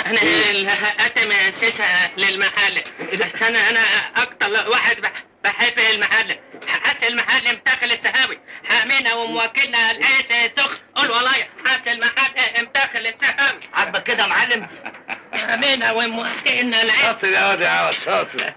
انا اتم سيسة للمحل بس انا انا اكتر واحد بح- بحب المحل حس المحل متاخل السهاوي حامينا وموكلنا العيش سخن قول والله حس المحل متاخل السهاوي عاجبك كده يا معلم حامينا وموكلنا العيش شاطر يا واد يا عوض شاطر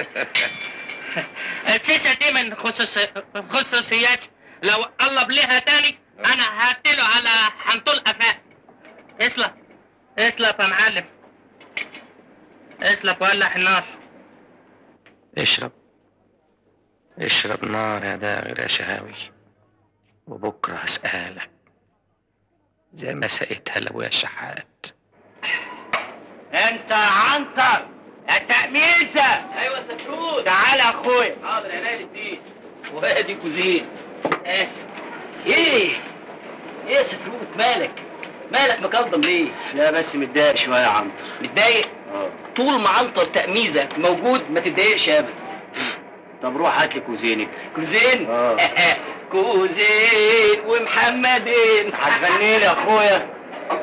السيسة دي من خصوص خصوصيات لو قلب ليها تاني انا هقتله على حنطول قفاه اسلب اسلب يا معلم اسلب ولع النار اشرب اشرب نار يا داغر يا شهاوي وبكره هسألك زي ما سقيتها لابويا الشحات انت يا عنتر يا تأميسة ايوه سفرود تعال يا اخويا حاضر يا نايل الدين وادي كوزين ايه ايه ايه يا سفروت مالك مالك مكلضم ليه لا بس متضايق شويه يا عنتر متضايق اه طول ما عنتر تأميزة موجود ما تتضايقش ابدا طب روح هات لي كوزينك كوزين اه كوزين ومحمدين هتغني لي يا اخويا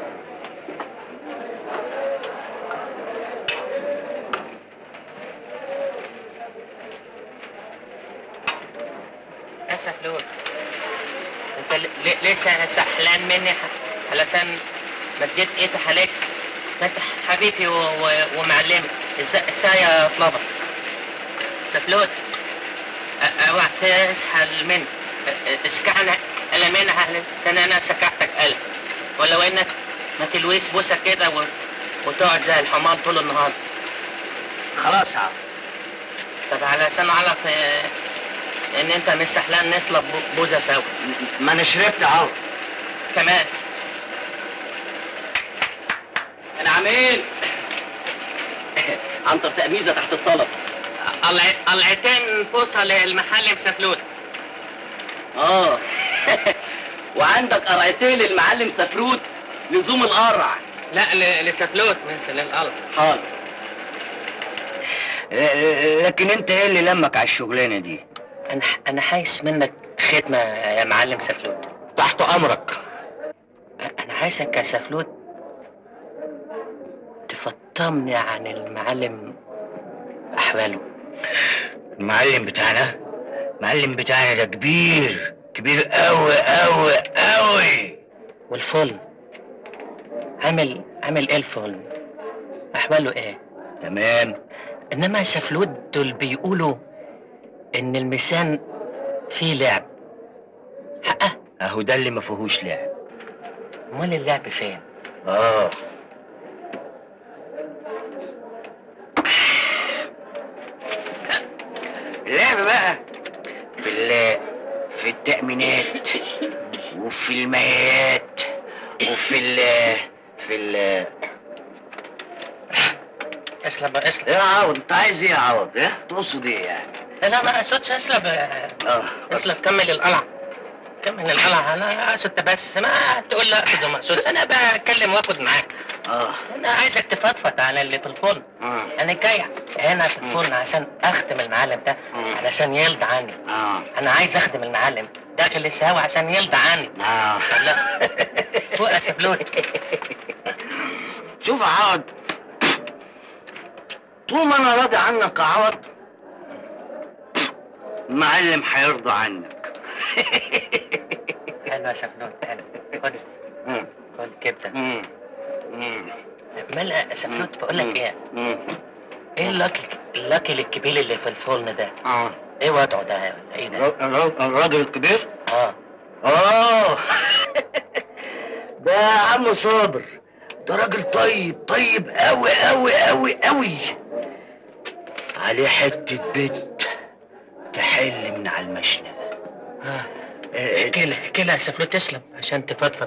يا سحلول انت ل- ل- لسه سحلان مني ح- علشان مديت ايدي عليك ده انت حبيبي و- و- ومعلمي ازاي ازاي اطلبك سفلوت أ- اوعى تسحل مني أ- اسكعنا الا منها علشان انا سكعتك قلب ولو انك ما تلويس بوسه كده و... وتقعد زي الحمار طول النهار خلاص يا عم طب علشان اعرف آه، ان انت مش سحلان نصلب بو- بوزه سوا ما انا شربت اهو كمان انا عميل عنتر تأميزة تحت الطلب قلع- قلعتين بوصه للمحل مسفلوت اه وعندك قرعتين للمعلم سفروت لزوم القرع لا ل- لسفلوت مش للقلب حاضر لكن انت ايه اللي لمك على الشغلانه دي انا انا حايس منك خدمه يا معلم سفلوت تحت امرك انا عايزك يا سفلوت تفطمني عن المعلم احواله المعلم بتاعنا المعلم بتاعنا ده كبير كبير قوي قوي قوي والفل عامل عامل ايه الفل احواله ايه تمام انما سفلوت دول بيقولوا ان الميسان فيه لعب حقه اهو ده اللي ما فيهوش لعب امال اللعب فين اه اللعب بقى في ال في التأمينات وفي المايات وفي ال في ال اسلب اسلب ايه يا عوض انت عايز ايه يا عوض ايه تقصد ايه يعني لا ما اقصدش اسلب اه اسلب كمل القلعه كمل القلعه انا اقصد بس ما تقول لا اقصد وما اقصدش انا بتكلم واخد معاك اه انا عايزك تفضفض على اللي في الفرن اه انا جاي هنا في الفرن عشان اخدم المعلم ده مم. علشان يرضى عني اه انا عايز اخدم المعلم داخل السهاوي عشان يرضى عني اه لا فوق يا سفلوت شوف يا عوض طول ما انا راضي عنك يا عوض المعلم هيرضى عنك حلو يا سفلوت حلو خد مم. خد كبده مم. مم. مال يا سفلوت بقول لك ايه مم. ايه اللاكي اللاكي الكبير اللي في الفرن ده اه ايه وضعه ده ايه ده الر- الر- الراجل الكبير اه اه ده يا عم صابر ده راجل طيب طيب قوي قوي قوي قوي عليه حتة بيت تحل من على المشنقة اه آه، احكي لي احكي لي يا سفلوت تسلم عشان تفضفض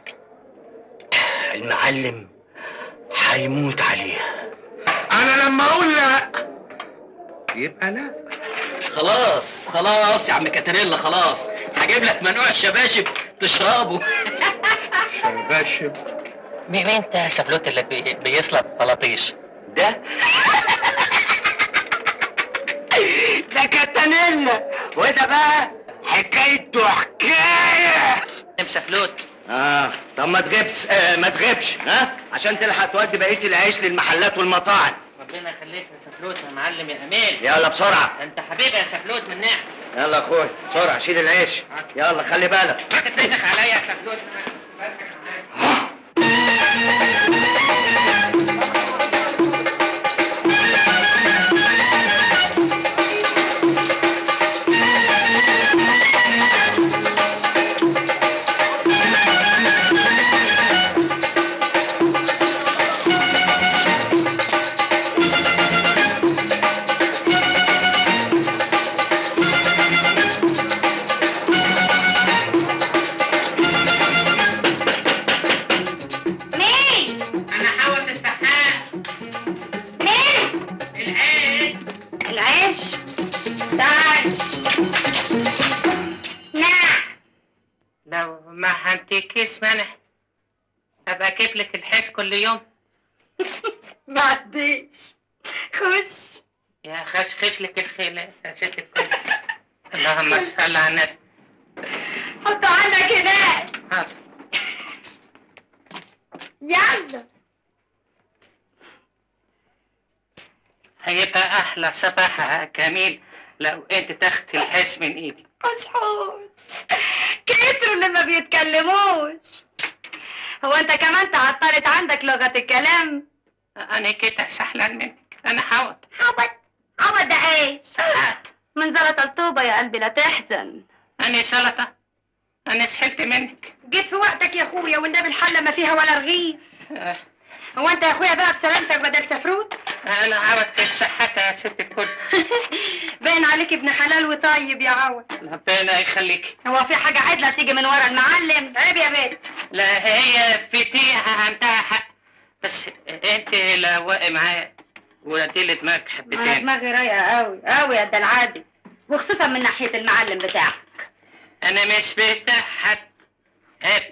المعلم هيموت عليها انا لما اقول لا يبقى لا خلاص خلاص يا عم كاتريلا خلاص هجيب لك منوع شباشب تشربه شباشب مين مين انت يا سفلوت اللي بي... بيصلب بلاطيش ده ده كاتانيلا وده بقى حكايته حكايه ام سفلوت اه طب ما تغيبش آه ما تغيبش ها عشان تلحق تودي بقيه العيش للمحلات والمطاعم ربنا يخليك يا سفلوت يا معلم يا امين يلا بسرعه انت حبيبي يا سفلوت من نعم يلا يا اخويا بسرعه شيل العيش يلا خلي بالك ما تتنك عليا يا سفلوت مين؟ انا حاولت السحاب مين؟ العيش العيش تعال نعم لو ما هنتكيس منح ابقى اجيب لك الحس كل يوم ما عنديش خش يا خش خش لك الخيل يا ست الكل اللهم صل على النبي حطه عندك هناك حاضر يلا هيبقى احلى صباح يا جميل لو انت تاخدي الحس من ايدي حوش حوش كتروا اللي ما بيتكلموش هو انت كمان تعطلت عندك لغة الكلام انا كده سحلان منك انا حاول عبد عبد ده ايه ساعات من زلط الطوبة يا قلبي لا تحزن انا سلطه انا سحلت منك جيت في وقتك يا اخويا والنبي الحلة ما فيها ولا رغيف آه، هو انت يا اخويا بقى بسلامتك بدل سفروت انا عاودت صحتها يا ست الكل باين عليك ابن حلال وطيب يا عوض ربنا يخليك هو في حاجة عدلة تيجي من ورا المعلم عيب يا بنت لا هي فتيها عندها حق بس انت لا واقع معايا ودي اللي دماغك انا حبتين دماغي رايقة قوي قوي يا ده العادي وخصوصا من ناحية المعلم بتاعك انا مش بتاع حد عيب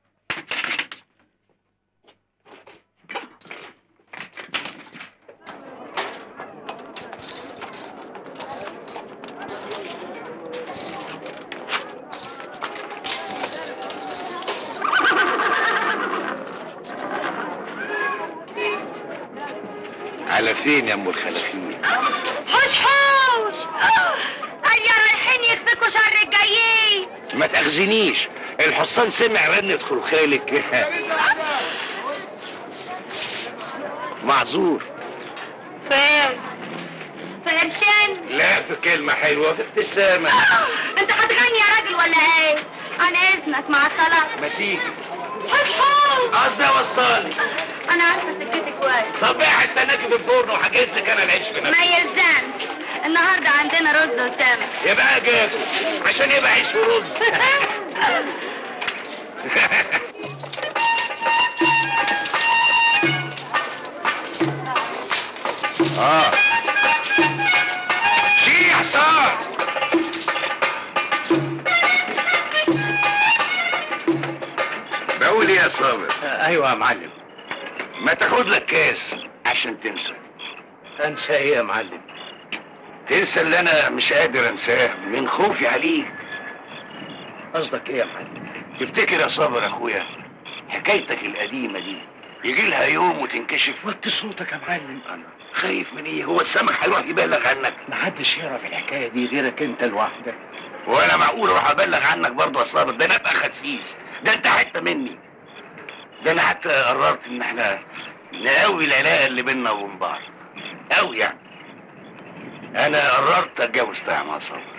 على فين يا ام الخلافين حوش حوش ايا رايحين يخفكوا شر الجايين ما تاخذنيش الحصان سمع رنة خلخالك معذور فين في قرشين لا في كلمة حلوة في ابتسامة انت هتغني يا راجل ولا ايه عن اذنك مع ما الطلاق تيجي حوش حوش قصدي اوصلني انا عارفة سكتي كويس طب ايه هستناكي في الفرن وهجهز لك انا العيش ما بنفسي يلزمش النهارده عندنا رز وسمك يبقى جابه عشان يبقى عيش ورز اه شيل يا حصان بقول ايه يا صابر ايوه يا معلم ما تاخد لك كاس عشان تنسى انسى ايه يا معلم تنسى اللي انا مش قادر انساه من خوفي عليك قصدك ايه يا معلم تفتكر يا صابر اخويا حكايتك القديمه دي يجي لها يوم وتنكشف وطي صوتك يا معلم انا خايف من ايه هو السمك هيروح يبلغ عنك محدش يعرف الحكايه دي غيرك انت لوحدك وانا معقول اروح ابلغ عنك برضه يا صابر ده انا ابقى خسيس ده انت حته مني ده انا حتى قررت ان احنا نقوي العلاقه اللي بيننا وبين بعض قوي يعني انا قررت اتجوز طعم يا صابر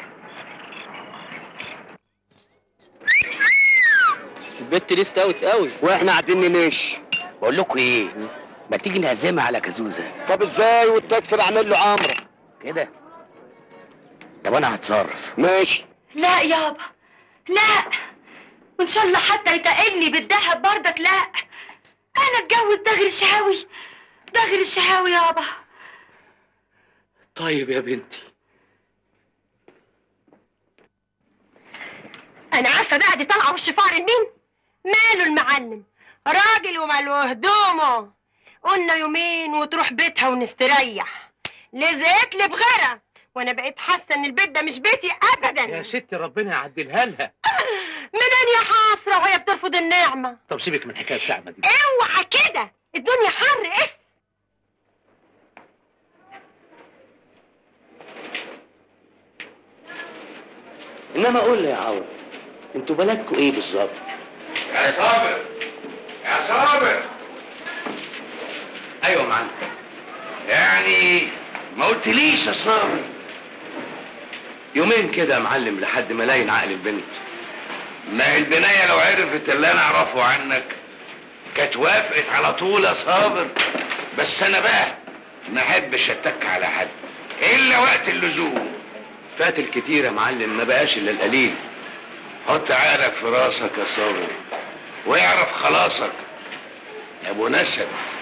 البت دي استوت قوي واحنا قاعدين ننش بقول لكم ايه ما تيجي نعزمها على كازوزه طب ازاي والتاكسي اعمل له عمره كده طب انا هتصرف ماشي لا يابا لا وان شاء الله حتى يتقلني بالذهب برضك لا انا اتجوز دغري الشهاوي دغري الشهاوي يابا طيب يا بنتي انا عارفه بقى دي طالعه وش فار مين ماله المعلم راجل وماله هدومه قلنا يومين وتروح بيتها ونستريح لزقت لي بغيرها وانا بقيت حاسه ان البيت ده مش بيتي ابدا يا ستي ربنا يعدلها لها من الدنيا حاصرة وهي بترفض النعمة طب سيبك من حكايه تعمة دي اوعى كده الدنيا حر ايه انما قول لي يا عوض انتوا بلدكوا ايه بالظبط يا صابر يا صابر ايوه يا معلم يعني ما قلتليش يا صابر يومين كده يا معلم لحد ما لاين عقل البنت ما هي البناية لو عرفت اللي انا اعرفه عنك كانت وافقت على طول يا صابر بس انا بقى ما احبش اتك على حد الا وقت اللزوم فات الكتير يا معلم ما بقاش الا القليل حط عقلك في راسك يا صابر واعرف خلاصك يا ابو نسب